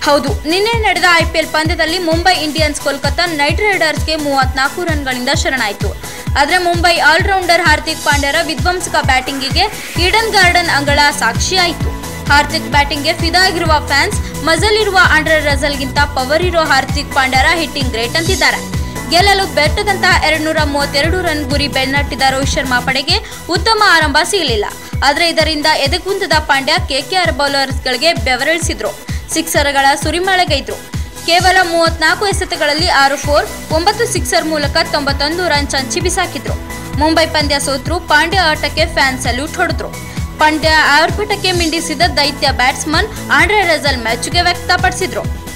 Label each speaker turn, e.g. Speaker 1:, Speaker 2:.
Speaker 1: ಹೌದು ನಿನ್ನೆ ನಡೆದ ಐಪಿಎಲ್ ಪಂದ್ಯದಲ್ಲಿ ಮುಂಬೈ ಇಂಡಿಯನ್ಸ್ ಕೋಲ್ಕತಾ ನೈಟ್ ರೈಡರ್ಸ್ಗೆ ಮೂವತ್ನಾಲ್ಕು ರನ್ಗಳಿಂದ ಶರಣಾಯಿತು ಆದರೆ ಮುಂಬೈ ಆಲ್ರೌಂಡರ್ ಹಾರ್ದಿಕ್ ಪಾಂಡ್ಯರ ವಿಧ್ವಂಸಕ ಬ್ಯಾಟಿಂಗಿಗೆ ಈಡನ್ ಗಾರ್ಡನ್ ಅಂಗಳ ಸಾಕ್ಷಿಯಾಯಿತು ಹಾರ್ದಿಕ್ ಬ್ಯಾಟಿಂಗ್ಗೆ ಫಿದಾ ಆಗಿರುವ ಫ್ಯಾನ್ಸ್ ಮಜಲ್ ಇರುವ ಆಂಡ್ರೆ ರಜಲ್ಗಿಂತ ಪವರ್ ಇರೋ ಹಾರ್ದಿಕ್ ಪಾಂಡ್ಯರ ಹಿಟ್ಟಿಂಗ್ ಗ್ರೇಟ್ ಅಂತಿದ್ದಾರೆ ಗೆಲ್ಲಲು ಬೆಟ್ಟದಂತಹ ಎರಡ್ನೂರ ಮೂವತ್ತೆರಡು ರನ್ ಗುರಿ ಬೆನ್ನಟ್ಟಿದ ರೋಹಿತ್ ಶರ್ಮಾ ಪಡೆಗೆ ಉತ್ತಮ ಆರಂಭ ಸಿಗಲಿಲ್ಲ ಆದರೆ ಇದರಿಂದ ಎದೆಗುಂದದ ಪಾಂಡ್ಯ ಕೆಕೆಆರ್ ಬೌಲರ್ಸ್ಗಳಿಗೆ ಬೆವರಿಳಿಸಿದ್ರು ಸಿಕ್ಸರ್ಗಳ ಸುರಿಮಳೆಗೈದ್ರು ಕೇವಲ ಮೂವತ್ನಾಲ್ಕು ಎಸೆತಗಳಲ್ಲಿ ಆರು ಫೋರ್ ಒಂಬತ್ತು ಸಿಕ್ಸರ್ ಮೂಲಕ ತೊಂಬತ್ತೊಂದು ರನ್ ಚಂಚಿ ಬಿಸಾಕಿದ್ರು ಮುಂಬೈ ಪಂದ್ಯ ಸೋತ್ರು ಪಾಂಡ್ಯ ಆಟಕ್ಕೆ ಫ್ಯಾನ್ ಸಲ್ಯೂಟ್ ಹೊಡೆದ್ರು ಪಾಂಡ್ಯ ಆರ್ಭಟಕ್ಕೆ ಮಿಂಡಿಸಿದ ದೈತ್ಯ ಬ್ಯಾಟ್ಸ್ಮನ್ ಆಂಡ್ರೆ ರಜಲ್ ಮೆಚ್ಚುಗೆ ವ್ಯಕ್ತಪಡಿಸಿದ್ರು